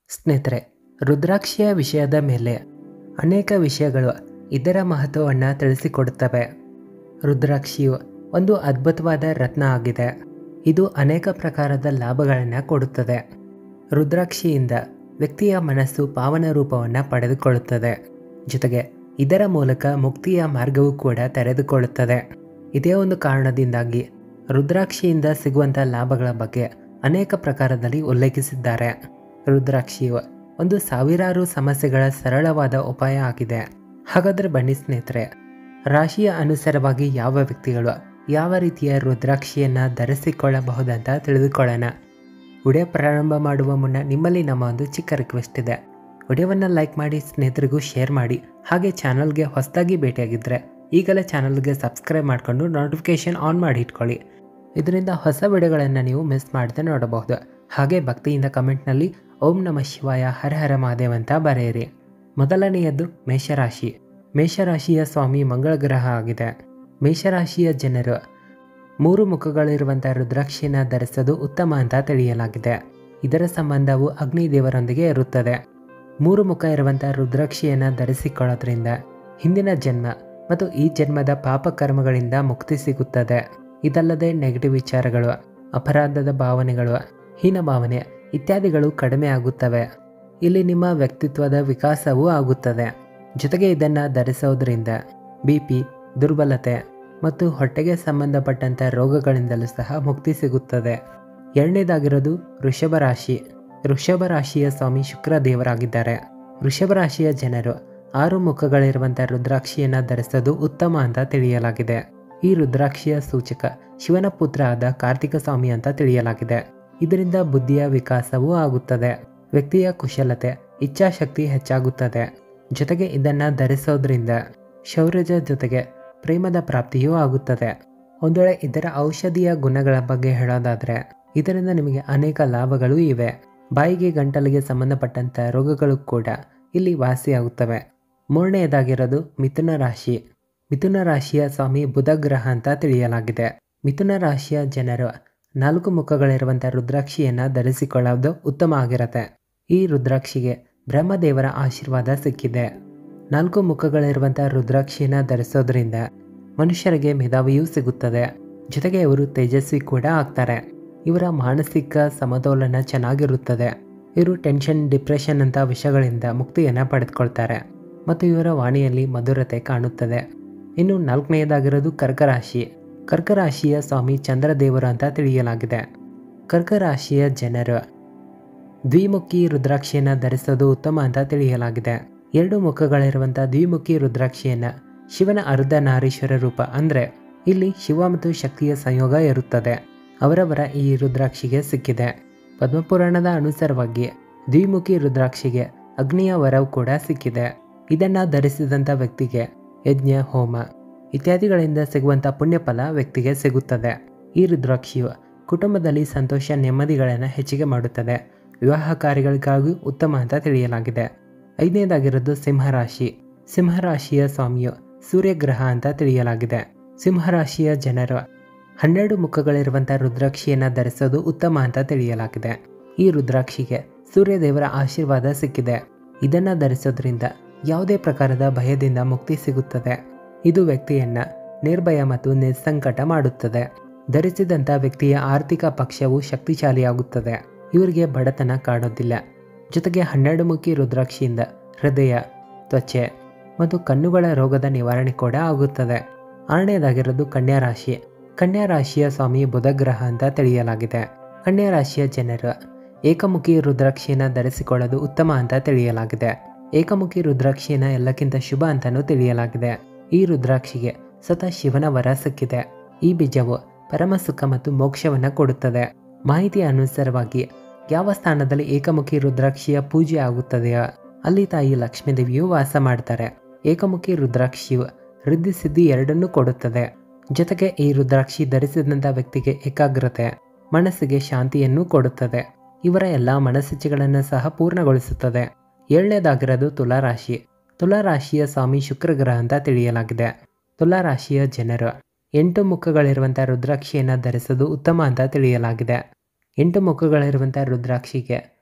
ಸ್ನೇಹಿತರೆ ರುದ್ರಾಕ್ಷಿಯ ವಿಷಯದ ಮೇಲೆ ಅನೇಕ ವಿಷಯಗಳು ಇದರ ಮಹತ್ವವನ್ನು ತಿಳಿಸಿಕೊಡುತ್ತವೆ ರುದ್ರಾಕ್ಷಿಯು ಒಂದು ಅದ್ಭುತವಾದ ರತ್ನ ಆಗಿದೆ ಇದು ಅನೇಕ ಪ್ರಕಾರದ ಲಾಭಗಳನ್ನು ಕೊಡುತ್ತದೆ ರುದ್ರಾಕ್ಷಿಯಿಂದ ವ್ಯಕ್ತಿಯ ಮನಸ್ಸು ಪಾವನ ರೂಪವನ್ನು ಪಡೆದುಕೊಳ್ಳುತ್ತದೆ ಜೊತೆಗೆ ಇದರ ಮೂಲಕ ಮುಕ್ತಿಯ ಮಾರ್ಗವೂ ಕೂಡ ತೆರೆದುಕೊಳ್ಳುತ್ತದೆ ಇದೇ ಒಂದು ಕಾರಣದಿಂದಾಗಿ ರುದ್ರಾಕ್ಷಿಯಿಂದ ಸಿಗುವಂಥ ಲಾಭಗಳ ಬಗ್ಗೆ ಅನೇಕ ಪ್ರಕಾರದಲ್ಲಿ ಉಲ್ಲೇಖಿಸಿದ್ದಾರೆ ರುದ್ರಾಕ್ಷಿಯು ಒಂದು ಸಾವಿರಾರು ಸಮಸ್ಯೆಗಳ ಸರಳವಾದ ಉಪಾಯ ಆಗಿದೆ ಹಾಗಾದರೆ ಬನ್ನಿ ಸ್ನೇಹಿತರೆ ರಾಶಿಯ ಅನುಸಾರವಾಗಿ ಯಾವ ವ್ಯಕ್ತಿಗಳು ಯಾವ ರೀತಿಯ ರುದ್ರಾಕ್ಷಿಯನ್ನು ಧರಿಸಿಕೊಳ್ಳಬಹುದಂತ ತಿಳಿದುಕೊಳ್ಳೋಣ ವಿಡಿಯೋ ಪ್ರಾರಂಭ ಮಾಡುವ ಮುನ್ನ ನಿಮ್ಮಲ್ಲಿ ನಮ್ಮ ಒಂದು ಚಿಕ್ಕ ರಿಕ್ವೆಸ್ಟ್ ಇದೆ ವಿಡಿಯೋವನ್ನು ಲೈಕ್ ಮಾಡಿ ಸ್ನೇಹಿತರಿಗೂ ಶೇರ್ ಮಾಡಿ ಹಾಗೆ ಚಾನಲ್ಗೆ ಹೊಸದಾಗಿ ಭೇಟಿಯಾಗಿದ್ದರೆ ಈಗಲೇ ಚಾನಲ್ಗೆ ಸಬ್ಸ್ಕ್ರೈಬ್ ಮಾಡಿಕೊಂಡು ನೋಟಿಫಿಕೇಷನ್ ಆನ್ ಮಾಡಿ ಇಟ್ಕೊಳ್ಳಿ ಇದರಿಂದ ಹೊಸ ವಿಡಿಯೋಗಳನ್ನು ನೀವು ಮಿಸ್ ಮಾಡದೆ ನೋಡಬಹುದು ಹಾಗೆ ಭಕ್ತಿಯಿಂದ ಕಮೆಂಟ್ನಲ್ಲಿ ಓಂ ನಮ ಶಿವಾಯ ಹರ ಹರ ಮಹಾದೇವ್ ಅಂತ ಬರೆಯಿರಿ ಮೊದಲನೆಯದ್ದು ಮೇಷರಾಶಿ ಮೇಷರಾಶಿಯ ಸ್ವಾಮಿ ಮಂಗಳ ಗ್ರಹ ಆಗಿದೆ ಮೇಷರಾಶಿಯ ಜನರು ಮೂರು ಮುಖಗಳಿರುವಂಥ ರುದ್ರಾಕ್ಷಿಯನ್ನು ಧರಿಸೋದು ಉತ್ತಮ ಅಂತ ತಿಳಿಯಲಾಗಿದೆ ಇದರ ಸಂಬಂಧವು ಅಗ್ನಿ ದೇವರೊಂದಿಗೆ ಇರುತ್ತದೆ ಮೂರು ಮುಖ ಇರುವಂಥ ರುದ್ರಾಕ್ಷಿಯನ್ನು ಧರಿಸಿಕೊಳ್ಳೋದ್ರಿಂದ ಹಿಂದಿನ ಜನ್ಮ ಮತ್ತು ಈ ಜನ್ಮದ ಪಾಪ ಕರ್ಮಗಳಿಂದ ಮುಕ್ತಿ ಸಿಗುತ್ತದೆ ಇದಲ್ಲದೆ ನೆಗೆಟಿವ್ ವಿಚಾರಗಳು ಅಪರಾಧದ ಭಾವನೆಗಳು ಹೀನ ಭಾವನೆ ಇತ್ಯಾದಿಗಳು ಕಡಿಮೆ ಆಗುತ್ತವೆ ಇಲ್ಲಿ ನಿಮ್ಮ ವ್ಯಕ್ತಿತ್ವದ ವಿಕಾಸವೂ ಆಗುತ್ತದೆ ಜೊತೆಗೆ ಇದನ್ನು ಧರಿಸೋದ್ರಿಂದ ಬಿ ಪಿ ದುರ್ಬಲತೆ ಮತ್ತು ಹೊಟ್ಟೆಗೆ ಸಂಬಂಧಪಟ್ಟಂಥ ರೋಗಗಳಿಂದಲೂ ಸಹ ಮುಕ್ತಿ ಸಿಗುತ್ತದೆ ಎರಡನೇದಾಗಿರೋದು ವೃಷಭ ರಾಶಿ ವೃಷಭ ರಾಶಿಯ ಸ್ವಾಮಿ ಶುಕ್ರ ದೇವರಾಗಿದ್ದಾರೆ ವೃಷಭ ರಾಶಿಯ ಜನರು ಆರು ಮುಖಗಳಿರುವಂಥ ರುದ್ರಾಕ್ಷಿಯನ್ನು ಧರಿಸೋದು ಉತ್ತಮ ಅಂತ ತಿಳಿಯಲಾಗಿದೆ ಈ ರುದ್ರಾಕ್ಷಿಯ ಸೂಚಕ ಶಿವನ ಪುತ್ರ ಆದ ಕಾರ್ತಿಕ ಸ್ವಾಮಿ ಅಂತ ತಿಳಿಯಲಾಗಿದೆ ಇದರಿಂದ ಬುದ್ಧಿಯ ವಿಕಾಸವೂ ಆಗುತ್ತದೆ ವ್ಯಕ್ತಿಯ ಕುಶಲತೆ ಇಚ್ಛಾಶಕ್ತಿ ಹೆಚ್ಚಾಗುತ್ತದೆ ಜೊತೆಗೆ ಇದನ್ನು ಧರಿಸೋದ್ರಿಂದ ಶೌರ್ಯದ ಜೊತೆಗೆ ಪ್ರೇಮದ ಪ್ರಾಪ್ತಿಯೂ ಆಗುತ್ತದೆ ಒಂದು ವೇಳೆ ಇದರ ಔಷಧೀಯ ಗುಣಗಳ ಬಗ್ಗೆ ಹೇಳೋದಾದರೆ ಇದರಿಂದ ನಿಮಗೆ ಅನೇಕ ಲಾಭಗಳು ಇವೆ ಬಾಯಿಗೆ ಗಂಟಲಿಗೆ ಸಂಬಂಧಪಟ್ಟಂಥ ರೋಗಗಳು ಕೂಡ ಇಲ್ಲಿ ವಾಸಿಯಾಗುತ್ತವೆ ಮೂರನೆಯದಾಗಿರೋದು ಮಿಥುನ ರಾಶಿ ಮಿಥುನ ರಾಶಿಯ ಸ್ವಾಮಿ ಬುಧ ಗ್ರಹ ಅಂತ ತಿಳಿಯಲಾಗಿದೆ ಮಿಥುನ ರಾಶಿಯ ಜನರು ನಾಲ್ಕು ಮುಖಗಳಿರುವಂಥ ರುದ್ರಾಕ್ಷಿಯನ್ನು ಧರಿಸಿಕೊಳ್ಳೋದು ಉತ್ತಮ ಆಗಿರುತ್ತೆ ಈ ರುದ್ರಾಕ್ಷಿಗೆ ಬ್ರಹ್ಮದೇವರ ಆಶೀರ್ವಾದ ಸಿಕ್ಕಿದೆ ನಾಲ್ಕು ಮುಖಗಳಿರುವಂಥ ರುದ್ರಾಕ್ಷಿಯನ್ನು ಧರಿಸೋದ್ರಿಂದ ಮನುಷ್ಯರಿಗೆ ಮೇಧಾವಿಯೂ ಸಿಗುತ್ತದೆ ಜೊತೆಗೆ ಇವರು ತೇಜಸ್ವಿ ಕೂಡ ಆಗ್ತಾರೆ ಇವರ ಮಾನಸಿಕ ಸಮತೋಲನ ಚೆನ್ನಾಗಿರುತ್ತದೆ ಇವರು ಟೆನ್ಷನ್ ಡಿಪ್ರೆಷನ್ ಅಂತ ವಿಷಯಗಳಿಂದ ಮುಕ್ತಿಯನ್ನು ಪಡೆದುಕೊಳ್ತಾರೆ ಮತ್ತು ಇವರ ವಾಣಿಯಲ್ಲಿ ಮಧುರತೆ ಕಾಣುತ್ತದೆ ಇನ್ನು ನಾಲ್ಕನೆಯದಾಗಿರೋದು ಕರ್ಕರಾಶಿ ಕರ್ಕರಾಶಿಯ ಸ್ವಾಮಿ ಚಂದ್ರದೇವರು ಅಂತ ತಿಳಿಯಲಾಗಿದೆ ಕರ್ಕರಾಶಿಯ ಜನರು ದ್ವಿಮುಖಿ ರುದ್ರಾಕ್ಷಿಯನ್ನು ಧರಿಸೋದು ಉತ್ತಮ ಅಂತ ತಿಳಿಯಲಾಗಿದೆ ಎರಡು ಮುಖಗಳಿರುವಂಥ ದ್ವಿಮುಖಿ ರುದ್ರಾಕ್ಷಿಯನ್ನು ಶಿವನ ಅರ್ಧ ನಾರೀಶ್ವರ ರೂಪ ಅಂದರೆ ಇಲ್ಲಿ ಶಿವ ಮತ್ತು ಶಕ್ತಿಯ ಸಂಯೋಗ ಇರುತ್ತದೆ ಅವರವರ ಈ ರುದ್ರಾಕ್ಷಿಗೆ ಸಿಕ್ಕಿದೆ ಪದ್ಮಪುರಾಣದ ಅನುಸಾರವಾಗಿ ದ್ವಿಮುಖಿ ರುದ್ರಾಕ್ಷಿಗೆ ಅಗ್ನಿಯ ವರವು ಕೂಡ ಸಿಕ್ಕಿದೆ ಇದನ್ನು ಧರಿಸಿದಂಥ ವ್ಯಕ್ತಿಗೆ ಯಜ್ಞ ಹೋಮ ಇತ್ಯಾದಿಗಳಿಂದ ಸಿಗುವಂಥ ಪುಣ್ಯಫಲ ವ್ಯಕ್ತಿಗೆ ಸಿಗುತ್ತದೆ ಈ ರುದ್ರಾಕ್ಷಿಯು ಕುಟುಂಬದಲ್ಲಿ ಸಂತೋಷ ನೆಮ್ಮದಿಗಳನ್ನು ಹೆಚ್ಚಿಗೆ ಮಾಡುತ್ತದೆ ವಿವಾಹ ಕಾರ್ಯಗಳಿಗಾಗಿ ಉತ್ತಮ ಅಂತ ತಿಳಿಯಲಾಗಿದೆ ಐದನೇದಾಗಿರೋದು ಸಿಂಹರಾಶಿ ಸಿಂಹರಾಶಿಯ ಸ್ವಾಮಿಯು ಸೂರ್ಯಗ್ರಹ ಅಂತ ತಿಳಿಯಲಾಗಿದೆ ಸಿಂಹರಾಶಿಯ ಜನರು ಹನ್ನೆರಡು ಮುಖಗಳಿರುವಂಥ ರುದ್ರಾಕ್ಷಿಯನ್ನು ಧರಿಸೋದು ಉತ್ತಮ ಅಂತ ತಿಳಿಯಲಾಗಿದೆ ಈ ರುದ್ರಾಕ್ಷಿಗೆ ಸೂರ್ಯದೇವರ ಆಶೀರ್ವಾದ ಸಿಕ್ಕಿದೆ ಇದನ್ನು ಧರಿಸೋದ್ರಿಂದ ಯಾವುದೇ ಪ್ರಕಾರದ ಭಯದಿಂದ ಮುಕ್ತಿ ಸಿಗುತ್ತದೆ ಇದು ವ್ಯಕ್ತಿಯನ್ನ ನಿರ್ಭಯ ಮತ್ತು ನಿಸ್ಸಂಕಟ ಮಾಡುತ್ತದೆ ಧರಿಸಿದಂಥ ವ್ಯಕ್ತಿಯ ಆರ್ಥಿಕ ಪಕ್ಷವು ಶಕ್ತಿಶಾಲಿಯಾಗುತ್ತದೆ ಇವರಿಗೆ ಬಡತನ ಕಾಡೋದಿಲ್ಲ ಜೊತೆಗೆ ಹನ್ನೆರಡು ಮುಖಿ ರುದ್ರಾಕ್ಷಿಯಿಂದ ಹೃದಯ ತ್ವಚೆ ಮತ್ತು ಕಣ್ಣುಗಳ ರೋಗದ ನಿವಾರಣೆ ಕೂಡ ಆಗುತ್ತದೆ ಆರನೇದಾಗಿರೋದು ಕನ್ಯಾ ರಾಶಿ ಕನ್ಯಾ ರಾಶಿಯ ಸ್ವಾಮಿ ಬುಧಗ್ರಹ ಅಂತ ತಿಳಿಯಲಾಗಿದೆ ಕನ್ಯಾ ರಾಶಿಯ ಜನರು ಏಕಮುಖಿ ರುದ್ರಾಕ್ಷಿಯನ್ನು ಧರಿಸಿಕೊಳ್ಳೋದು ಉತ್ತಮ ಅಂತ ತಿಳಿಯಲಾಗಿದೆ ಏಕಮುಖಿ ರುದ್ರಾಕ್ಷಿಯನ್ನು ಎಲ್ಲಕ್ಕಿಂತ ಶುಭ ಅಂತಲೂ ತಿಳಿಯಲಾಗಿದೆ ಈ ರುದ್ರಾಕ್ಷಿಗೆ ಸ್ವತಃ ಶಿವನ ವರ ಸಿಕ್ಕಿದೆ ಈ ಬೀಜವು ಪರಮ ಸುಖ ಮತ್ತು ಮೋಕ್ಷವನ್ನು ಕೊಡುತ್ತದೆ ಮಾಹಿತಿಯ ಅನುಸಾರವಾಗಿ ಯಾವ ಸ್ಥಾನದಲ್ಲಿ ಏಕಮುಖಿ ರುದ್ರಾಕ್ಷಿಯ ಪೂಜೆ ಆಗುತ್ತದೆಯೋ ಅಲ್ಲಿ ತಾಯಿ ಲಕ್ಷ್ಮೀದೇವಿಯು ವಾಸ ಮಾಡ್ತಾರೆ ಏಕಮುಖಿ ರುದ್ರಾಕ್ಷಿಯು ವೃದ್ಧಿ ಸಿದ್ಧಿ ಎರಡನ್ನೂ ಕೊಡುತ್ತದೆ ಜೊತೆಗೆ ಈ ರುದ್ರಾಕ್ಷಿ ಧರಿಸಿದಂಥ ವ್ಯಕ್ತಿಗೆ ಏಕಾಗ್ರತೆ ಮನಸ್ಸಿಗೆ ಶಾಂತಿಯನ್ನು ಕೊಡುತ್ತದೆ ಇವರ ಎಲ್ಲ ಮನಸ್ಸಿಚ್ಛೆಗಳನ್ನು ಸಹ ಪೂರ್ಣಗೊಳಿಸುತ್ತದೆ ಏಳನೇದಾಗಿರೋದು ತುಲಾರಾಶಿ ತುಲಾರಾಶಿಯ ಸ್ವಾಮಿ ಶುಕ್ರಗ್ರಹ ಅಂತ ತಿಳಿಯಲಾಗಿದೆ ತುಲಾರಾಶಿಯ ಜನರು ಎಂಟು ಮುಖಗಳಿರುವಂಥ ರುದ್ರಾಕ್ಷಿಯನ್ನು ಧರಿಸೋದು ಉತ್ತಮ ಅಂತ ತಿಳಿಯಲಾಗಿದೆ ಎಂಟು ಮುಖಗಳಿರುವಂಥ ರುದ್ರಾಕ್ಷಿಗೆ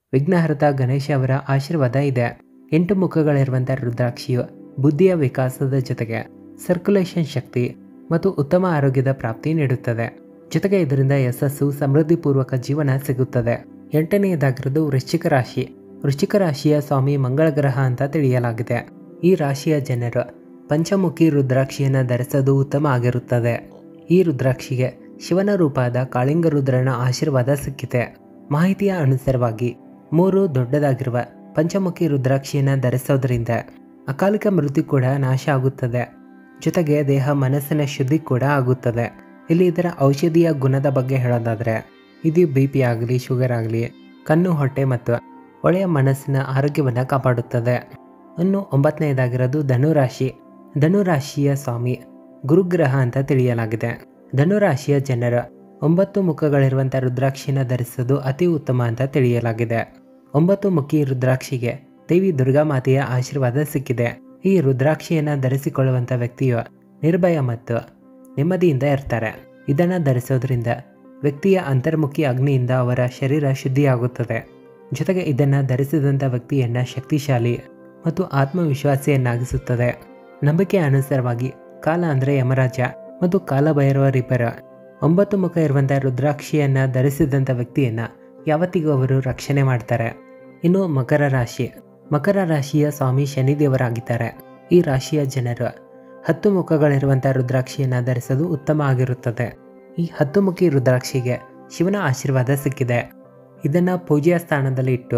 ವಿಘ್ನಹರ್ತ ಗಣೇಶ ಅವರ ಆಶೀರ್ವಾದ ಇದೆ ಎಂಟು ಮುಖಗಳಿರುವಂಥ ರುದ್ರಾಕ್ಷಿಯು ಬುದ್ಧಿಯ ವಿಕಾಸದ ಜೊತೆಗೆ ಸರ್ಕ್ಯುಲೇಷನ್ ಶಕ್ತಿ ಮತ್ತು ಉತ್ತಮ ಆರೋಗ್ಯದ ಪ್ರಾಪ್ತಿ ನೀಡುತ್ತದೆ ಜೊತೆಗೆ ಇದರಿಂದ ಯಶಸ್ಸು ಸಮೃದ್ಧಿಪೂರ್ವಕ ಜೀವನ ಸಿಗುತ್ತದೆ ಎಂಟನೆಯದಾಗಿರೋದು ವೃಶ್ಚಿಕ ರಾಶಿ ವೃಶ್ಚಿಕ ರಾಶಿಯ ಸ್ವಾಮಿ ಮಂಗಳ ಗ್ರಹ ಅಂತ ತಿಳಿಯಲಾಗಿದೆ ಈ ರಾಶಿಯ ಜನರು ಪಂಚಮುಖಿ ರುದ್ರಾಕ್ಷಿಯನ್ನು ಧರಿಸೋದು ಉತ್ತಮ ಆಗಿರುತ್ತದೆ ಈ ರುದ್ರಾಕ್ಷಿಗೆ ಶಿವನ ರೂಪದ ಕಾಳಿಂಗ ರುದ್ರನ ಆಶೀರ್ವಾದ ಸಿಕ್ಕಿದೆ ಮಾಹಿತಿಯ ಅನುಸಾರವಾಗಿ ಮೂರು ದೊಡ್ಡದಾಗಿರುವ ಪಂಚಮುಖಿ ರುದ್ರಾಕ್ಷಿಯನ್ನು ಧರಿಸೋದ್ರಿಂದ ಅಕಾಲಿಕ ಮೃತ್ಯು ಕೂಡ ನಾಶ ಆಗುತ್ತದೆ ಜೊತೆಗೆ ದೇಹ ಮನಸ್ಸಿನ ಶುದ್ಧಿ ಕೂಡ ಆಗುತ್ತದೆ ಇಲ್ಲಿ ಇದರ ಔಷಧೀಯ ಗುಣದ ಬಗ್ಗೆ ಹೇಳೋದಾದರೆ ಇದು ಬಿ ಪಿ ಆಗಲಿ ಶುಗರ್ ಆಗಲಿ ಕಣ್ಣು ಹೊಟ್ಟೆ ಮತ್ತು ಒಳ್ಳೆಯ ಮನಸ್ಸಿನ ಆರೋಗ್ಯವನ್ನು ಕಾಪಾಡುತ್ತದೆ ಇನ್ನು ಒಂಬತ್ತನೆಯದಾಗಿರೋದು ಧನುರಾಶಿ ಧನುರಾಶಿಯ ಸ್ವಾಮಿ ಗುರುಗ್ರಹ ಅಂತ ತಿಳಿಯಲಾಗಿದೆ ಧನುರಾಶಿಯ ಜನರ ಒಂಬತ್ತು ಮುಖಗಳಿರುವಂಥ ರುದ್ರಾಕ್ಷಿನ ಧರಿಸೋದು ಅತಿ ಉತ್ತಮ ಅಂತ ತಿಳಿಯಲಾಗಿದೆ ಒಂಬತ್ತು ಮುಖಿ ರುದ್ರಾಕ್ಷಿಗೆ ದೇವಿ ದುರ್ಗಾ ಮಾತೆಯ ಆಶೀರ್ವಾದ ಸಿಕ್ಕಿದೆ ಈ ರುದ್ರಾಕ್ಷಿಯನ್ನು ಧರಿಸಿಕೊಳ್ಳುವಂಥ ವ್ಯಕ್ತಿಯು ನಿರ್ಭಯ ಮತ್ತು ನೆಮ್ಮದಿಯಿಂದ ಇರ್ತಾರೆ ಇದನ್ನು ಧರಿಸೋದ್ರಿಂದ ವ್ಯಕ್ತಿಯ ಅಂತರ್ಮುಖಿ ಅಗ್ನಿಯಿಂದ ಅವರ ಶರೀರ ಶುದ್ಧಿಯಾಗುತ್ತದೆ ಜೊತೆಗೆ ಇದನ್ನು ಧರಿಸಿದಂಥ ವ್ಯಕ್ತಿಯನ್ನು ಶಕ್ತಿಶಾಲಿ ಮತ್ತು ಆತ್ಮವಿಶ್ವಾಸಿಯನ್ನಾಗಿಸುತ್ತದೆ ನಂಬಿಕೆ ಅನುಸಾರವಾಗಿ ಕಾಲ ಅಂದರೆ ಯಮರಾಜ ಮತ್ತು ಕಾಲಭೈರವರಿಬ್ಬರ ಒಂಬತ್ತು ಮುಖ ಇರುವಂಥ ರುದ್ರಾಕ್ಷಿಯನ್ನು ಧರಿಸಿದಂಥ ವ್ಯಕ್ತಿಯನ್ನು ಯಾವತ್ತಿಗೂ ಅವರು ರಕ್ಷಣೆ ಮಾಡ್ತಾರೆ ಇನ್ನು ಮಕರ ರಾಶಿ ಮಕರ ರಾಶಿಯ ಸ್ವಾಮಿ ಶನಿದೇವರಾಗಿದ್ದಾರೆ ಈ ರಾಶಿಯ ಜನರು ಹತ್ತು ಮುಖಗಳಿರುವಂಥ ರುದ್ರಾಕ್ಷಿಯನ್ನು ಧರಿಸೋದು ಉತ್ತಮ ಆಗಿರುತ್ತದೆ ಈ ಹತ್ತು ಮುಖಿ ರುದ್ರಾಕ್ಷಿಗೆ ಶಿವನ ಆಶೀರ್ವಾದ ಸಿಕ್ಕಿದೆ ಇದನ್ನು ಪೂಜೆಯ ಸ್ಥಾನದಲ್ಲಿ ಇಟ್ಟು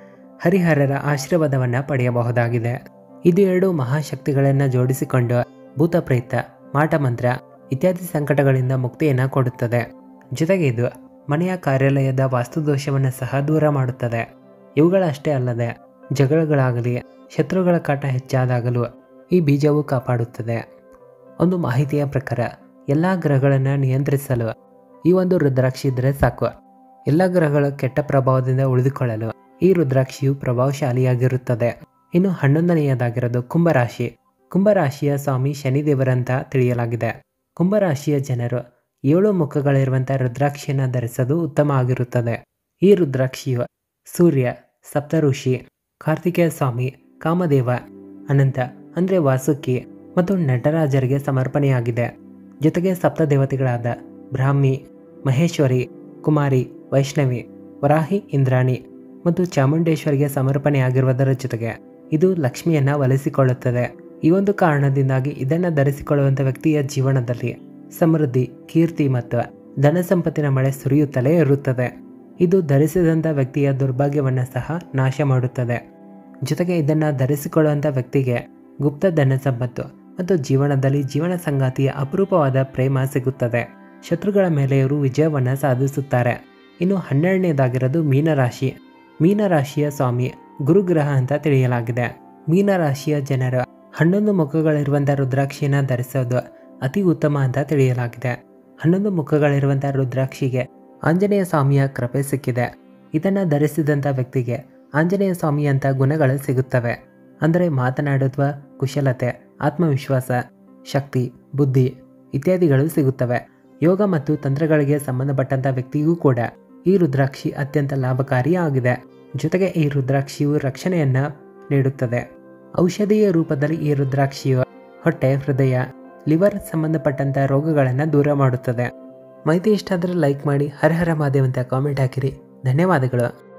ಹರಿಹರರ ಆಶೀರ್ವಾದವನ್ನು ಪಡೆಯಬಹುದಾಗಿದೆ ಇದು ಎರಡು ಮಹಾಶಕ್ತಿಗಳನ್ನು ಜೋಡಿಸಿಕೊಂಡು ಭೂತ ಪ್ರೇತ ಮಾಟಮಂತ್ರ ಇತ್ಯಾದಿ ಸಂಕಟಗಳಿಂದ ಮುಕ್ತಿಯನ್ನು ಕೊಡುತ್ತದೆ ಜೊತೆಗೆ ಇದು ಮನೆಯ ಕಾರ್ಯಾಲಯದ ವಾಸ್ತುದೋಷವನ್ನು ಸಹ ದೂರ ಮಾಡುತ್ತದೆ ಇವುಗಳಷ್ಟೇ ಅಲ್ಲದೆ ಜಗಳಗಳಾಗಲಿ ಶತ್ರುಗಳ ಕಾಟ ಹೆಚ್ಚಾದಾಗಲೂ ಈ ಬೀಜವು ಕಾಪಾಡುತ್ತದೆ ಒಂದು ಮಾಹಿತಿಯ ಪ್ರಕಾರ ಎಲ್ಲ ಗ್ರಹಗಳನ್ನು ನಿಯಂತ್ರಿಸಲು ಈ ಒಂದು ರುದ್ರಾಕ್ಷಿ ಇದ್ದರೆ ಸಾಕು ಎಲ್ಲ ಗ್ರಹಗಳ ಕೆಟ್ಟ ಪ್ರಭಾವದಿಂದ ಉಳಿದುಕೊಳ್ಳಲು ಈ ರುದ್ರಾಕ್ಷಿಯು ಪ್ರಭಾವಶಾಲಿಯಾಗಿರುತ್ತದೆ ಇನ್ನು ಹನ್ನೊಂದನೆಯದಾಗಿರೋದು ಕುಂಭರಾಶಿ ಕುಂಭರಾಶಿಯ ಸ್ವಾಮಿ ಶನಿದೇವರಂತ ತಿಳಿಯಲಾಗಿದೆ ಕುಂಭರಾಶಿಯ ಜನರು ಏಳು ಮುಖಗಳಿರುವಂಥ ರುದ್ರಾಕ್ಷಿಯನ್ನು ಧರಿಸೋದು ಉತ್ತಮ ಆಗಿರುತ್ತದೆ ಈ ರುದ್ರಾಕ್ಷಿಯು ಸೂರ್ಯ ಸಪ್ತಋಷಿ ಕಾರ್ತಿಕೇಯ ಸ್ವಾಮಿ ಕಾಮದೇವ ಅನಂತ ಅಂದರೆ ವಾಸುಕಿ ಮತ್ತು ನಟರಾಜರಿಗೆ ಸಮರ್ಪಣೆಯಾಗಿದೆ ಜೊತೆಗೆ ಸಪ್ತದೇವತೆಗಳಾದ ಬ್ರಾಹ್ಮಿ ಮಹೇಶ್ವರಿ ಕುಮಾರಿ ವೈಷ್ಣವಿ ವರಾಹಿ ಇಂದ್ರಾಣಿ ಮತ್ತು ಚಾಮುಂಡೇಶ್ವರಿಗೆ ಸಮರ್ಪಣೆಯಾಗಿರುವುದರ ಜೊತೆಗೆ ಇದು ಲಕ್ಷ್ಮಿಯನ್ನ ಒಲಿಸಿಕೊಳ್ಳುತ್ತದೆ ಈ ಒಂದು ಕಾರಣದಿಂದಾಗಿ ಇದನ್ನು ಧರಿಸಿಕೊಳ್ಳುವಂಥ ವ್ಯಕ್ತಿಯ ಜೀವನದಲ್ಲಿ ಸಮೃದ್ಧಿ ಕೀರ್ತಿ ಮತ್ತು ಧನ ಸಂಪತ್ತಿನ ಮಳೆ ಸುರಿಯುತ್ತಲೇ ಇರುತ್ತದೆ ಇದು ಧರಿಸಿದಂಥ ವ್ಯಕ್ತಿಯ ದುರ್ಭಾಗ್ಯವನ್ನು ಸಹ ನಾಶ ಮಾಡುತ್ತದೆ ಜೊತೆಗೆ ಇದನ್ನು ಧರಿಸಿಕೊಳ್ಳುವಂಥ ವ್ಯಕ್ತಿಗೆ ಗುಪ್ತ ಧನ ಸಂಪತ್ತು ಮತ್ತು ಜೀವನದಲ್ಲಿ ಜೀವನ ಸಂಗಾತಿಯ ಅಪರೂಪವಾದ ಪ್ರೇಮ ಸಿಗುತ್ತದೆ ಶತ್ರುಗಳ ಮೇಲೆ ಇವರು ವಿಜಯವನ್ನು ಸಾಧಿಸುತ್ತಾರೆ ಇನ್ನು ಹನ್ನೆರಡನೇದಾಗಿರೋದು ಮೀನರಾಶಿ ಮೀನರಾಶಿಯ ಸ್ವಾಮಿ ಗುರುಗ್ರಹ ಅಂತ ತಿಳಿಯಲಾಗಿದೆ ಮೀನರಾಶಿಯ ಜನರ ಹನ್ನೊಂದು ಮುಖಗಳಿರುವಂಥ ರುದ್ರಾಕ್ಷಿಯನ್ನು ಧರಿಸೋದು ಅತಿ ಉತ್ತಮ ಅಂತ ತಿಳಿಯಲಾಗಿದೆ ಹನ್ನೊಂದು ಮುಖಗಳಿರುವಂಥ ರುದ್ರಾಕ್ಷಿಗೆ ಆಂಜನೇಯ ಸ್ವಾಮಿಯ ಕೃಪೆ ಸಿಕ್ಕಿದೆ ಇದನ್ನು ಧರಿಸಿದಂಥ ವ್ಯಕ್ತಿಗೆ ಆಂಜನೇಯ ಸ್ವಾಮಿ ಅಂತ ಗುಣಗಳು ಸಿಗುತ್ತವೆ ಅಂದರೆ ಮಾತನಾಡುವ ಕುಶಲತೆ ಆತ್ಮವಿಶ್ವಾಸ ಶಕ್ತಿ ಬುದ್ಧಿ ಇತ್ಯಾದಿಗಳು ಸಿಗುತ್ತವೆ ಯೋಗ ಮತ್ತು ತಂತ್ರಗಳಿಗೆ ಸಂಬಂಧಪಟ್ಟಂಥ ವ್ಯಕ್ತಿಗೂ ಕೂಡ ಈ ರುದ್ರಾಕ್ಷಿ ಅತ್ಯಂತ ಲಾಭಕಾರಿ ಆಗಿದೆ ಜೊತೆಗೆ ಈ ರುದ್ರಾಕ್ಷಿಯು ರಕ್ಷಣೆಯನ್ನ ನೀಡುತ್ತದೆ ಔಷಧೀಯ ರೂಪದಲ್ಲಿ ಈ ರುದ್ರಾಕ್ಷಿಯು ಹೊಟ್ಟೆ ಹೃದಯ ಲಿವರ್ ಸಂಬಂಧಪಟ್ಟಂಥ ರೋಗಗಳನ್ನು ದೂರ ಮಾಡುತ್ತದೆ ಮಾಹಿತಿ ಇಷ್ಟ ಆದರೆ ಲೈಕ್ ಮಾಡಿ ಹರ ಹರ ಮಾದೇವ್ ಅಂತ ಕಾಮೆಂಟ್ ಹಾಕಿರಿ ಧನ್ಯವಾದಗಳು